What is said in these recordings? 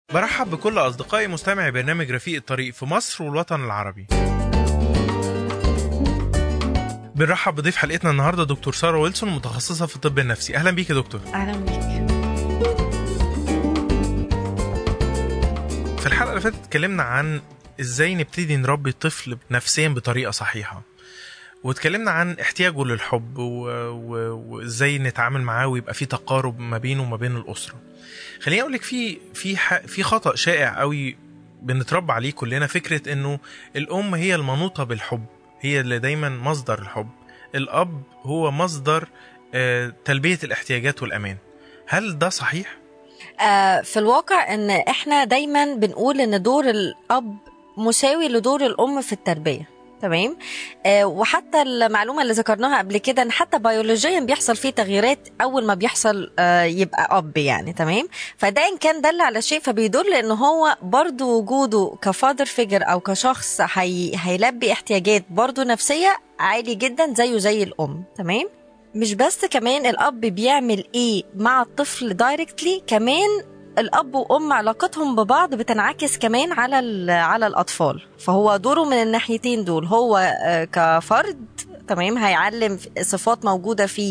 برحب بكل أصدقائي مستمعي برنامج رفيق الطريق في مصر والوطن العربي بنرحب بضيف حلقتنا النهارده دكتور ساره ويلسون متخصصه في الطب النفسي اهلا بيك يا دكتور اهلا بيك في الحلقه اللي فاتت اتكلمنا عن ازاي نبتدي نربي الطفل نفسيا بطريقه صحيحه واتكلمنا عن احتياجه للحب و... و... وازاي نتعامل معاه ويبقى في تقارب ما بينه وما بين الاسره خليني اقول لك في في ح... في خطا شائع قوي بنتربى عليه كلنا فكره انه الام هي المنوطه بالحب هي اللي دايما مصدر الحب الاب هو مصدر آه، تلبيه الاحتياجات والامان هل ده صحيح آه في الواقع ان احنا دايما بنقول ان دور الاب مساوي لدور الام في التربيه تمام آه وحتى المعلومه اللي ذكرناها قبل كده ان حتى بيولوجيا بيحصل فيه تغييرات اول ما بيحصل آه يبقى اب يعني تمام فده ان كان دل على شيء فبيدل ان هو برضو وجوده كفادر فيجر او كشخص هي هيلبي احتياجات برضو نفسيه عالي جدا زيه زي الام تمام مش بس كمان الاب بيعمل ايه مع الطفل دايركتلي كمان الاب وام علاقتهم ببعض بتنعكس كمان على ال- على الاطفال فهو دوره من الناحيتين دول هو آه، كفرد تمام هيعلم صفات موجوده فيه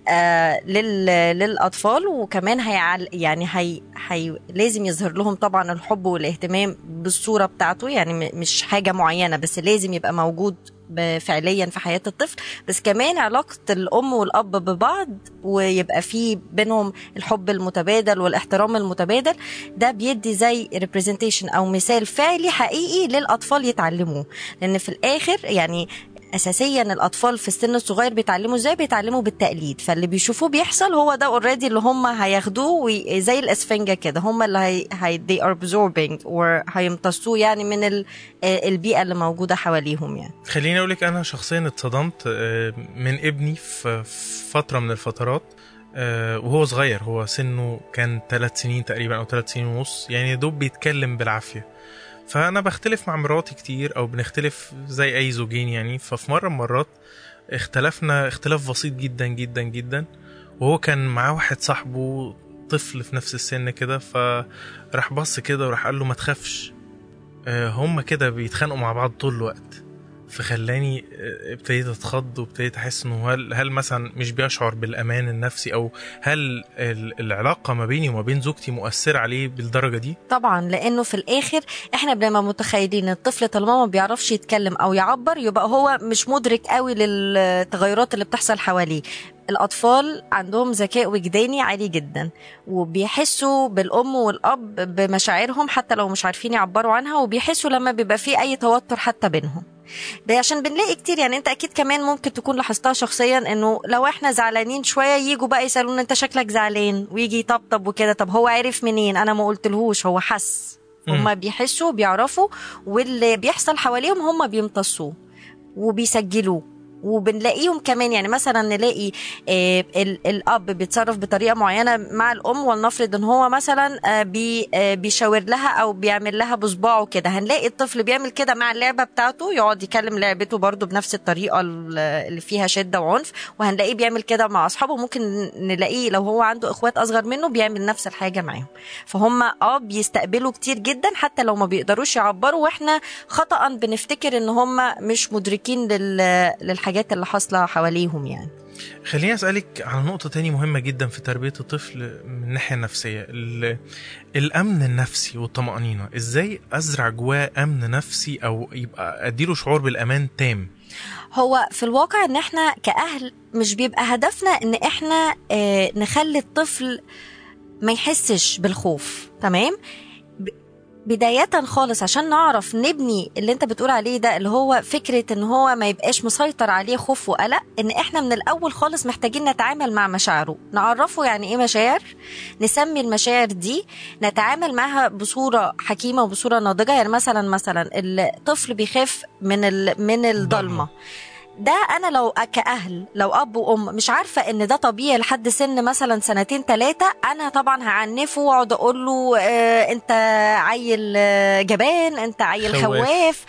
آه لل للاطفال وكمان هيعل يعني هي, هي لازم يظهر لهم طبعا الحب والاهتمام بالصوره بتاعته يعني م- مش حاجه معينه بس لازم يبقى موجود ب- فعليا في حياه الطفل بس كمان علاقه الام والاب ببعض ويبقى في بينهم الحب المتبادل والاحترام المتبادل ده بيدي زي ريبريزنتيشن او مثال فعلي حقيقي للاطفال يتعلموه لان في الاخر يعني اساسيا الاطفال في السن الصغير بيتعلموا ازاي بيتعلموا بالتقليد فاللي بيشوفوه بيحصل هو ده اوريدي اللي هم هياخدوه وي- زي الاسفنجه كده هم اللي هي, هي they are absorbing وهيمتصوه يعني من ال- آه، البيئه اللي موجوده حواليهم يعني خليني اقول لك انا شخصيا اتصدمت آه، من ابني في في فتره من الفترات آه، وهو صغير هو سنه كان ثلاث سنين تقريبا او ثلاث سنين ونص يعني يا دوب بيتكلم بالعافيه فانا بختلف مع مراتي كتير او بنختلف زي اي زوجين يعني ففي مره من المرات اختلفنا اختلاف بسيط جدا جدا جدا وهو كان معاه واحد صاحبه طفل في نفس السن كده فراح بص كده وراح قال له ما تخافش آه، هما كده بيتخانقوا مع بعض طول الوقت فخلاني آه، ابتديت اتخض وابتديت احس انه هل هل مثلا مش بيشعر بالامان النفسي او هل ال- العلاقه ما بيني وما بين زوجتي مؤثره عليه بالدرجه دي طبعا لانه في الاخر احنا بنبقى متخيلين الطفل طالما ما بيعرفش يتكلم او يعبر يبقى هو مش مدرك قوي للتغيرات اللي بتحصل حواليه الاطفال عندهم ذكاء وجداني عالي جدا وبيحسوا بالام والاب بمشاعرهم حتى لو مش عارفين يعبروا عنها وبيحسوا لما بيبقى في اي توتر حتى بينهم ده عشان بنلاقي كتير يعني انت اكيد كمان ممكن تكون لاحظتها شخصيا انه لو احنا زعلانين شويه يجوا بقى يسالونا انت شكلك زعلان ويجي يطبطب وكده طب هو عرف منين انا ما قلتلهوش هو حس مم. هما بيحسوا بيعرفوا واللي بيحصل حواليهم هما بيمتصوه وبيسجلوه وبنلاقيهم كمان يعني مثلا نلاقي آه ال- الاب بيتصرف بطريقه معينه مع الام ولنفرض ان هو مثلا آه بي آه بيشاور لها او بيعمل لها بصباعه كده هنلاقي الطفل بيعمل كده مع اللعبه بتاعته يقعد يكلم لعبته برضو بنفس الطريقه ال- اللي فيها شده وعنف وهنلاقيه بيعمل كده مع اصحابه ممكن نلاقيه لو هو عنده اخوات اصغر منه بيعمل نفس الحاجه معاهم فهم اه بيستقبلوا كتير جدا حتى لو ما بيقدروش يعبروا واحنا خطا بنفتكر ان هم مش مدركين لل- للحاجات اللي حاصله حواليهم يعني خليني اسالك على نقطه تاني مهمه جدا في تربيه الطفل من الناحيه النفسيه ال- الامن النفسي والطمانينه ازاي ازرع جواه امن نفسي او يبقى اديله شعور بالامان تام هو في الواقع ان احنا كاهل مش بيبقى هدفنا ان احنا آه، نخلي الطفل ما يحسش بالخوف تمام ب- بداية خالص عشان نعرف نبني اللي انت بتقول عليه ده اللي هو فكرة ان هو ما يبقاش مسيطر عليه خوف وقلق ان احنا من الاول خالص محتاجين نتعامل مع مشاعره نعرفه يعني ايه مشاعر نسمي المشاعر دي نتعامل معها بصورة حكيمة وبصورة ناضجة يعني مثلا مثلا الطفل بيخاف من ال... من الضلمة ده انا لو كاهل لو اب وام مش عارفه ان ده طبيعي لحد سن مثلا سنتين ثلاثه انا طبعا هعنفه واقعد اقول له آه انت عيل آه، جبان انت عيل خواف. خواف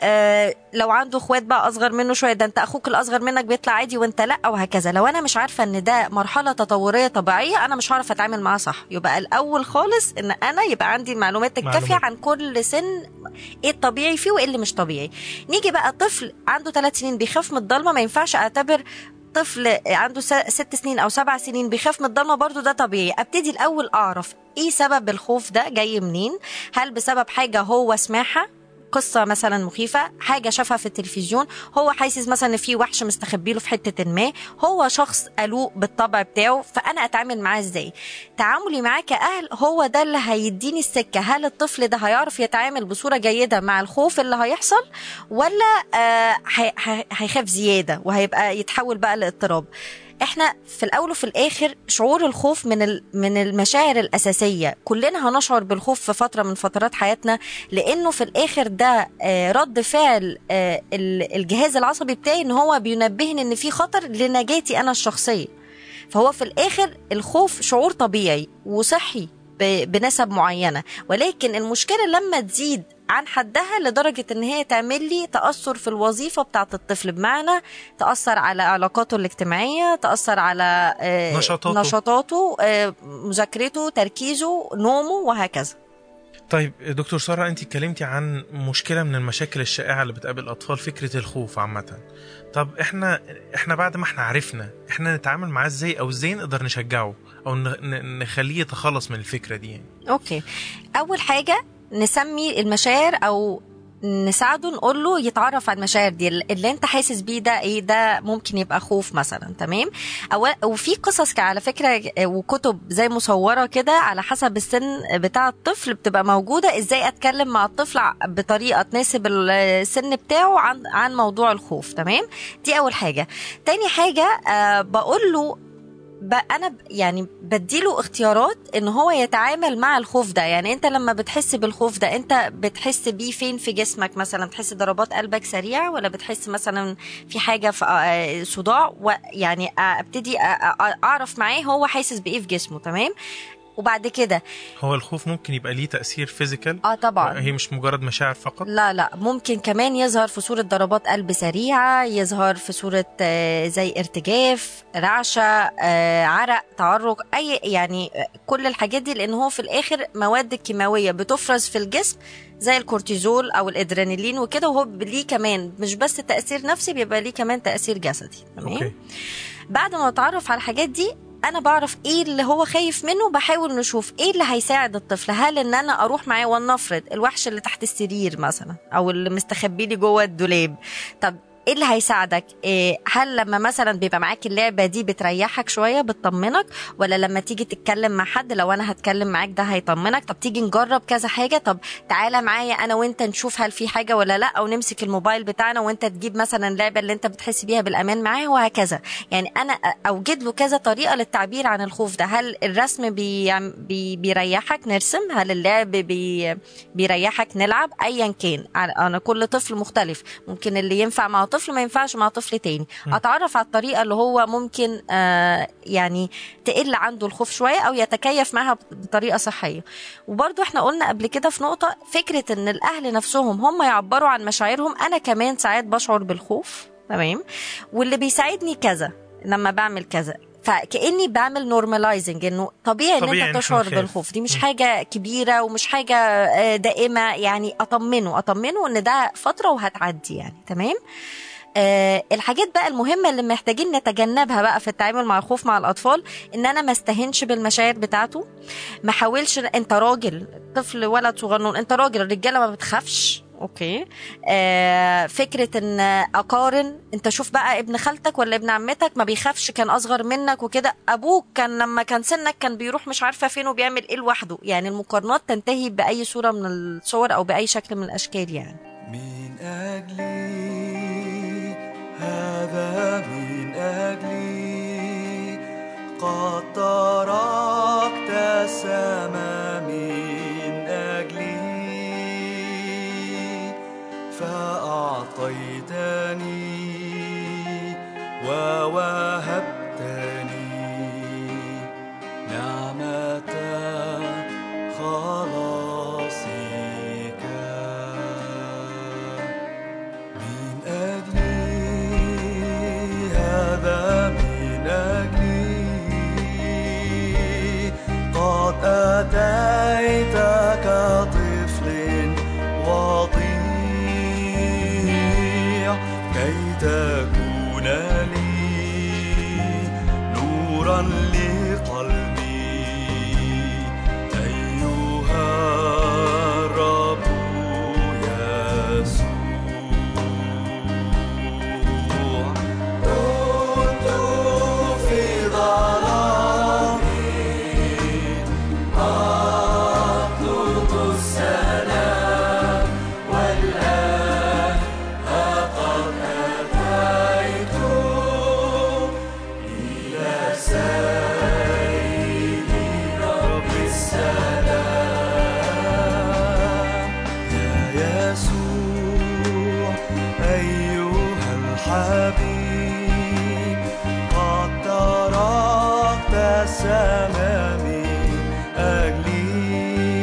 آه لو عنده اخوات بقى اصغر منه شويه ده انت اخوك الاصغر منك بيطلع عادي وانت لا وهكذا لو انا مش عارفه ان ده مرحله تطوريه طبيعيه انا مش هعرف اتعامل معاه صح يبقى الاول خالص ان انا يبقى عندي المعلومات الكافيه معلومات. عن كل سن ايه الطبيعي فيه وايه اللي مش طبيعي نيجي بقى طفل عنده ثلاث سنين بيخاف من الضلمه ما ينفعش اعتبر طفل عنده س- ست سنين او سبع سنين بيخاف من الضلمه برضو ده طبيعي ابتدي الاول اعرف ايه سبب الخوف ده جاي منين هل بسبب حاجه هو سمعها قصه مثلا مخيفه حاجه شافها في التلفزيون هو حاسس مثلا ان في وحش مستخبي له في حته ما هو شخص قلوق بالطبع بتاعه فانا اتعامل معاه ازاي تعاملي معاه كاهل هو ده اللي هيديني السكه هل الطفل ده هيعرف يتعامل بصوره جيده مع الخوف اللي هيحصل ولا آه هي- هي- هيخاف زياده وهيبقى يتحول بقى لاضطراب احنا في الاول وفي الاخر شعور الخوف من ال- من المشاعر الاساسيه كلنا هنشعر بالخوف في فتره من فترات حياتنا لانه في الاخر ده آه، رد فعل آه، ال- الجهاز العصبي بتاعي ان هو بينبهني ان في خطر لنجاتي انا الشخصيه فهو في الاخر الخوف شعور طبيعي وصحي ب- بنسب معينه ولكن المشكله لما تزيد عن حدها لدرجه ان هي تعمل لي تاثر في الوظيفه بتاعه الطفل بمعنى تاثر على علاقاته الاجتماعيه تاثر على آه، نشاطاته. نشاطاته آه، مذاكرته تركيزه نومه وهكذا طيب دكتور ساره انت اتكلمتي عن مشكله من المشاكل الشائعه اللي بتقابل الاطفال فكره الخوف عامه طب احنا احنا بعد ما احنا عرفنا احنا نتعامل معاه ازاي او ازاي نقدر نشجعه او ن- ن- نخليه يتخلص من الفكره دي يعني اوكي اول حاجه نسمي المشاعر او نساعده نقول له يتعرف على المشاعر دي اللي انت حاسس بيه ده ايه ده ممكن يبقى خوف مثلا تمام أو وفي قصص على فكره وكتب زي مصوره كده على حسب السن بتاع الطفل بتبقى موجوده ازاي اتكلم مع الطفل ع- بطريقه تناسب السن بتاعه عن عن موضوع الخوف تمام دي اول حاجه تاني حاجه آه بقول له ب- انا ب- يعني بديله اختيارات ان هو يتعامل مع الخوف ده يعني انت لما بتحس بالخوف ده انت بتحس بيه فين في جسمك مثلا بتحس ضربات قلبك سريعه ولا بتحس مثلا في حاجه في آه، صداع ويعني آه، ابتدي آه، آه، اعرف معاه هو حاسس بايه في جسمه تمام وبعد كده هو الخوف ممكن يبقى ليه تاثير فيزيكال اه طبعا هي مش مجرد مشاعر فقط لا لا ممكن كمان يظهر في صورة ضربات قلب سريعة يظهر في صورة آه، زي ارتجاف رعشة آه، عرق تعرق أي يعني آه، كل الحاجات دي لأن هو في الآخر مواد كيماوية بتفرز في الجسم زي الكورتيزول أو الإدرينالين وكده وهو ليه كمان مش بس تأثير نفسي بيبقى ليه كمان تأثير جسدي تمام اوكي بعد ما اتعرف على الحاجات دي انا بعرف ايه اللي هو خايف منه بحاول نشوف ايه اللي هيساعد الطفل هل ان انا اروح معاه ولنفرض الوحش اللي تحت السرير مثلا او اللي مستخبي لي جوه الدولاب طب ايه اللي هيساعدك إيه هل لما مثلا بيبقى معاك اللعبه دي بتريحك شويه بتطمنك ولا لما تيجي تتكلم مع حد لو انا هتكلم معاك ده هيطمنك طب تيجي نجرب كذا حاجه طب تعالى معايا انا وانت نشوف هل في حاجه ولا لا او نمسك الموبايل بتاعنا وانت تجيب مثلا اللعبه اللي انت بتحس بيها بالامان معاه وهكذا يعني انا اوجد له كذا طريقه للتعبير عن الخوف ده هل الرسم بي بي بيريحك نرسم هل اللعب بي بيريحك نلعب ايا كان انا كل طفل مختلف ممكن اللي ينفع مع طفل ما ينفعش مع طفل تاني م. اتعرف على الطريقه اللي هو ممكن آه يعني تقل عنده الخوف شويه او يتكيف معها بطريقه صحيه وبرضو احنا قلنا قبل كده في نقطه فكره ان الاهل نفسهم هم يعبروا عن مشاعرهم انا كمان ساعات بشعر بالخوف تمام واللي بيساعدني كذا لما بعمل كذا فكاني بعمل نورماليزنج انه طبيعي, طبيعي ان إن انت إحنا تشعر نخاف. بالخوف دي مش م. حاجه كبيره ومش حاجه آه، دائمه يعني اطمنه اطمنه ان ده فتره وهتعدي يعني تمام آه الحاجات بقى المهمه اللي محتاجين نتجنبها بقى في التعامل مع الخوف مع الاطفال ان انا ما استهنش بالمشاعر بتاعته ما حاولش انت راجل طفل ولد صغنون انت راجل الرجاله ما بتخافش اوكي آه فكره ان اقارن انت شوف بقى ابن خالتك ولا ابن عمتك ما بيخافش كان اصغر منك وكده ابوك كان لما كان سنك كان بيروح مش عارفه فين وبيعمل ايه لوحده يعني المقارنات تنتهي باي صوره من الصور او باي شكل من الاشكال يعني من أجلي هذا من أجلي قد تركت السماء من أجلي فأعطيتني ووهبتني نعمة خلاصك من أجلي هذا من أجلي قد أتيت كطفل وضيع كي تكون لي نورا لقلبي أيها الرب يسوع كنت في ظلام أطلب السلام والآن قد أتيت إلى سيدي رب السلام يا يسوع أيها الحبيب قد تركت السماء من أجلي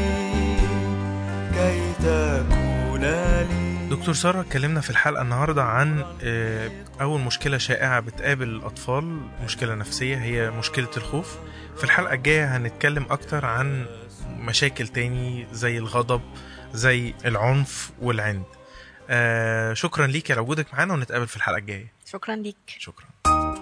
كي تكون لي دكتور سارة اتكلمنا في الحلقة النهاردة عن آه، أول مشكلة شائعة بتقابل الأطفال مشكلة نفسية هي مشكلة الخوف في الحلقة الجاية هنتكلم أكتر عن مشاكل تاني زي الغضب زي العنف والعند آه، شكرا ليك على وجودك معانا ونتقابل في الحلقة الجاية شكرا ليك شكرا